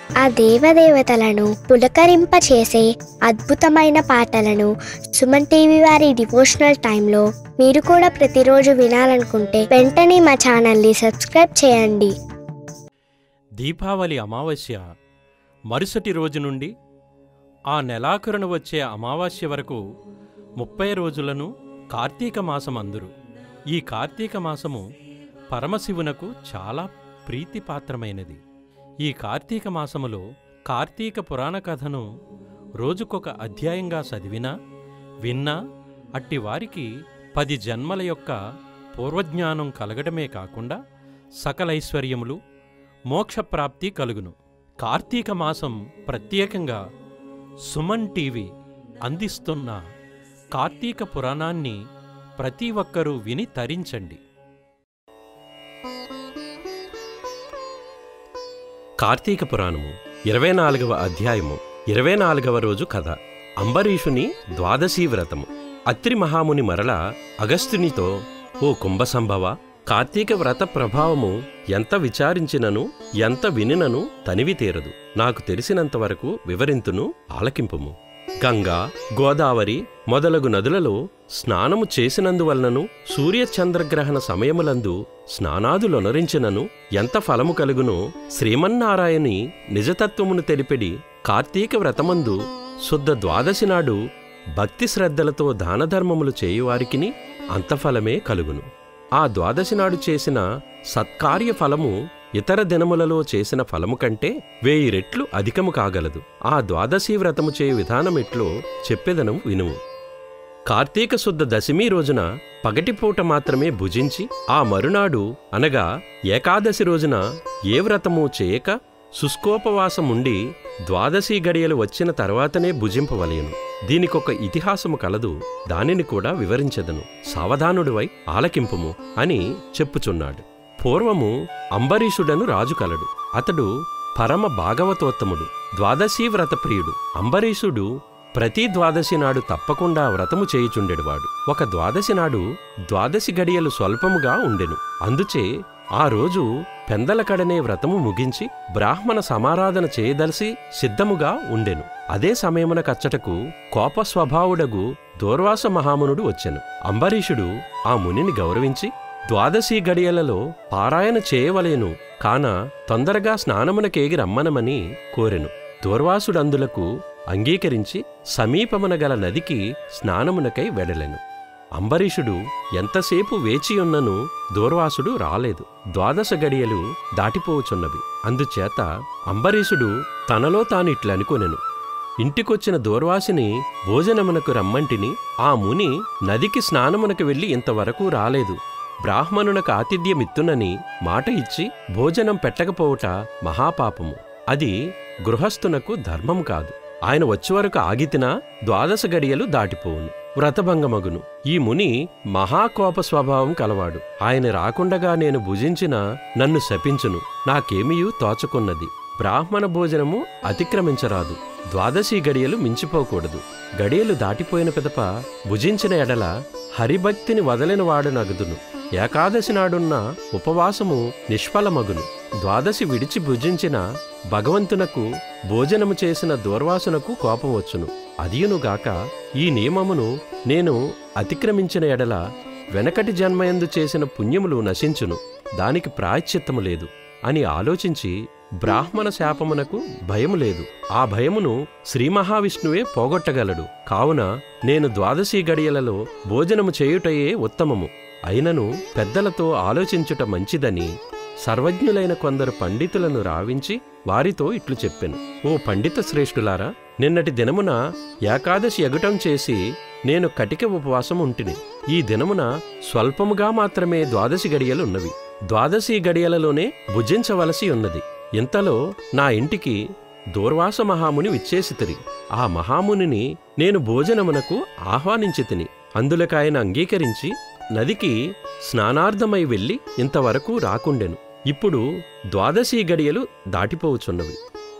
ఆ దేవదేవతలను పులకరింపచేసే అద్భుతమైన పాటలను సుమన్ టీవీ వారి డివోషనల్ టైంలో మీరు కూడా ప్రతిరోజు వినాలనుకుంటే వెంటనే మా ఛానల్ని సబ్స్క్రైబ్ చేయండి దీపావళి అమావాస్య మరుసటి రోజు నుండి ఆ నెలాఖరున వచ్చే అమావాస్య వరకు ముప్పై రోజులను కార్తీక మాసం అందురు ఈ కార్తీక మాసము పరమశివునకు చాలా ప్రీతిపాత్రమైనది ఈ కార్తీక మాసములో కార్తీక పురాణ కథను రోజుకొక అధ్యాయంగా చదివినా విన్నా అట్టి వారికి పది జన్మల యొక్క పూర్వజ్ఞానం కలగడమే కాకుండా సకలైశ్వర్యములు మోక్షప్రాప్తి కలుగును కార్తీక మాసం ప్రత్యేకంగా సుమన్ టీవీ అందిస్తున్న కార్తీక పురాణాన్ని ప్రతి ఒక్కరూ విని తరించండి కార్తీక పురాణము ఇరవై నాలుగవ అధ్యాయము ఇరవై నాలుగవ రోజు కథ అంబరీషుని ద్వాదశీ వ్రతము అత్రి మహాముని మరల అగస్త్యునితో ఓ కుంభసంభవ కార్తీక వ్రత ప్రభావము ఎంత విచారించినను ఎంత వినినను తనివి తీరదు నాకు తెలిసినంతవరకు వివరింతును ఆలకింపుము గంగా గోదావరి మొదలగు నదులలో స్నానము చేసినందువలనను సూర్యచంద్రగ్రహణ సమయములందు స్నానాదులొనరించినను ఎంత ఫలము కలుగునో శ్రీమన్నారాయణి నిజతత్వమును తెలిపెడి కార్తీక వ్రతమందు శుద్ధ ద్వాదశి నాడు భక్తి శ్రద్ధలతో దానధర్మములు చేయువారికిని అంత ఫలమే కలుగును ఆ ద్వాదశి నాడు చేసిన సత్కార్య ఫలము ఇతర దినములలో చేసిన ఫలము కంటే వేయి రెట్లు అధికము కాగలదు ఆ ద్వాదశీ వ్రతము చేయు విధానమెట్లో చెప్పెదనం వినుము కార్తీక శుద్ధ దశమి రోజున పగటిపూట మాత్రమే భుజించి ఆ మరునాడు అనగా ఏకాదశి రోజున ఏ వ్రతము చేయక శుష్కోపవాసముండి ద్వాదశి గడియలు వచ్చిన తర్వాతనే భుజింపవలయను దీనికొక ఇతిహాసము కలదు దానిని కూడా వివరించెదను సావధానుడివై ఆలకింపుము అని చెప్పుచున్నాడు పూర్వము అంబరీషుడను రాజు కలడు అతడు పరమ భాగవతోత్తముడు ద్వాదశీ వ్రతప్రియుడు అంబరీషుడు ప్రతి ద్వాదశి నాడు తప్పకుండా వ్రతము చేయుచుండెడువాడు ఒక ద్వాదశి నాడు ద్వాదశి గడియలు స్వల్పముగా ఉండెను అందుచే ఆ రోజు పెందలకడనే వ్రతము ముగించి బ్రాహ్మణ సమారాధన చేయదలసి సిద్ధముగా ఉండెను అదే సమయమున కచ్చటకు కోప స్వభావుడగు దూర్వాస మహామునుడు వచ్చెను అంబరీషుడు ఆ మునిని గౌరవించి ద్వాదశి గడియలలో పారాయణ చేయవలేను కాన తొందరగా స్నానమునకేగి రమ్మనమని కోరెను దూర్వాసుడందులకు అంగీకరించి సమీపమున గల నదికి స్నానమునకై వెడలెను అంబరీషుడు ఎంతసేపు వేచియున్నను దూర్వాసుడు రాలేదు ద్వాదశ గడియలు దాటిపోవుచున్నవి అందుచేత అంబరీషుడు తనలో తానిట్లనుకొనెను ఇంటికొచ్చిన దూర్వాసిని భోజనమునకు రమ్మంటిని ఆ ముని నదికి స్నానమునకు వెళ్ళి ఇంతవరకు రాలేదు బ్రాహ్మణునకు ఆతిథ్యమిత్తునని మాట ఇచ్చి భోజనం పెట్టకపోవుట మహాపాపము అది గృహస్థునకు ధర్మం కాదు ఆయన వచ్చే వరకు ఆగితినా ద్వాదశ గడియలు దాటిపోవును వ్రతభంగమగును ఈ ముని మహాకోప స్వభావం కలవాడు ఆయన రాకుండగా నేను భుజించిన నన్ను శపించును నాకేమియూ తోచుకున్నది బ్రాహ్మణ భోజనము అతిక్రమించరాదు ద్వాదశి గడియలు మించిపోకూడదు గడియలు దాటిపోయిన పిదప భుజించిన ఎడల హరిభక్తిని వదలిన వాడు నగుదును ఏకాదశి నాడున్న ఉపవాసము నిష్ఫలమగును ద్వాదశి విడిచి భుజించిన భగవంతునకు భోజనము చేసిన దూర్వాసునకు కోపం వచ్చును అదియునుగాక ఈ నియమమును నేను అతిక్రమించిన ఎడల వెనకటి జన్మయందు చేసిన పుణ్యములు నశించును దానికి ప్రాయశ్చిత్తము లేదు అని ఆలోచించి బ్రాహ్మణ శాపమునకు భయము లేదు ఆ భయమును శ్రీ మహావిష్ణువే పోగొట్టగలడు కావున నేను ద్వాదశి గడియలలో భోజనము చేయుటయే ఉత్తమము అయినను పెద్దలతో ఆలోచించుట మంచిదని సర్వజ్ఞులైన కొందరు పండితులను రావించి వారితో ఇట్లు చెప్పెను ఓ పండిత శ్రేష్ఠులారా నిన్నటి దినమున ఏకాదశి ఎగుటం చేసి నేను కటిక ఉపవాసం ఉంటిని ఈ దినమున స్వల్పముగా మాత్రమే ద్వాదశి గడియలున్నవి ద్వాదశి గడియలలోనే భుజించవలసి ఉన్నది ఇంతలో నా ఇంటికి దూర్వాస మహాముని విచ్చేసితిరి ఆ మహామునిని నేను భోజనమునకు ఆహ్వానించి తిని అందులకాయన అంగీకరించి నదికి స్నానార్థమై వెళ్ళి ఇంతవరకు రాకుండెను ఇప్పుడు ద్వాదశి గడియలు దాటిపోవుచున్నవి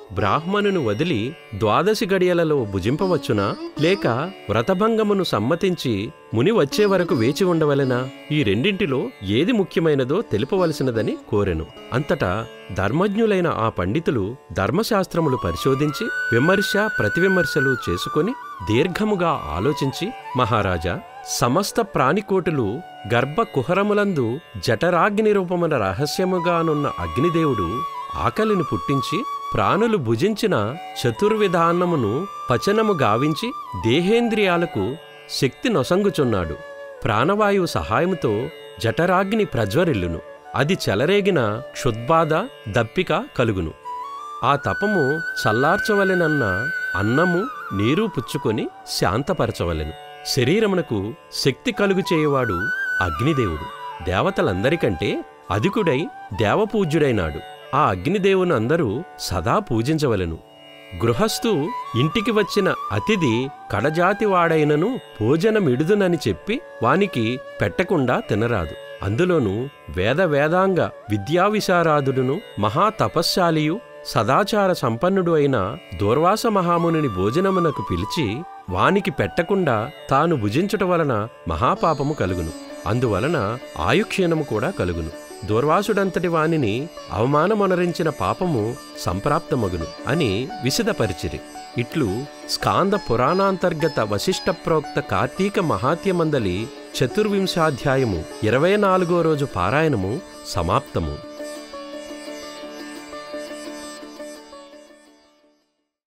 బ్రాహ్మణును వదిలి ద్వాదశి గడియలలో భుజింపవచ్చునా లేక వ్రతభంగమును సమ్మతించి ముని వచ్చే వరకు వేచి ఉండవలెనా ఈ రెండింటిలో ఏది ముఖ్యమైనదో తెలుపవలసినదని కోరెను అంతటా ధర్మజ్ఞులైన ఆ పండితులు ధర్మశాస్త్రములు పరిశోధించి విమర్శ ప్రతివిమర్శలు చేసుకొని దీర్ఘముగా ఆలోచించి మహారాజా సమస్త ప్రాణికోటులు గర్భ కుహరములందు జఠరాగ్ని రూపమున రహస్యముగానున్న అగ్నిదేవుడు ఆకలిని పుట్టించి ప్రాణులు భుజించిన చతుర్విధాన్నమును పచనము గావించి దేహేంద్రియాలకు శక్తి నొసంగుచున్నాడు ప్రాణవాయువు సహాయముతో జఠరాగ్ని ప్రజ్వరిల్లును అది చెలరేగిన క్షుద్బాధ దప్పిక కలుగును ఆ తపము చల్లార్చవలెనన్న అన్నము నీరు పుచ్చుకొని శాంతపరచవలెను శరీరమునకు శక్తి కలుగు చేయువాడు అగ్నిదేవుడు దేవతలందరికంటే అధికుడై దేవపూజ్యుడైనాడు ఆ అగ్నిదేవును అందరూ సదా పూజించవలెను గృహస్థు ఇంటికి వచ్చిన అతిథి కడజాతివాడైనను భోజనమిడుదునని చెప్పి వానికి పెట్టకుండా తినరాదు అందులోనూ వేద వేదాంగ విద్యావిశారాదుడును మహాతపశ్శాలియు సదాచార సంపన్నుడు అయిన దూర్వాస మహామునిని భోజనమునకు పిలిచి వానికి పెట్టకుండా తాను భుజించుట వలన మహాపాపము కలుగును అందువలన ఆయుక్షీణము కూడా కలుగును దూర్వాసుడంతటి వానిని అవమానమొనరించిన పాపము సంప్రాప్తమగును అని విశదపరిచిరి ఇట్లు స్కాంద పురాణాంతర్గత వశిష్ట ప్రోక్త కార్తీక మహాత్యమందలి చతుర్వింశాధ్యాయము ఇరవై నాలుగో రోజు పారాయణము సమాప్తము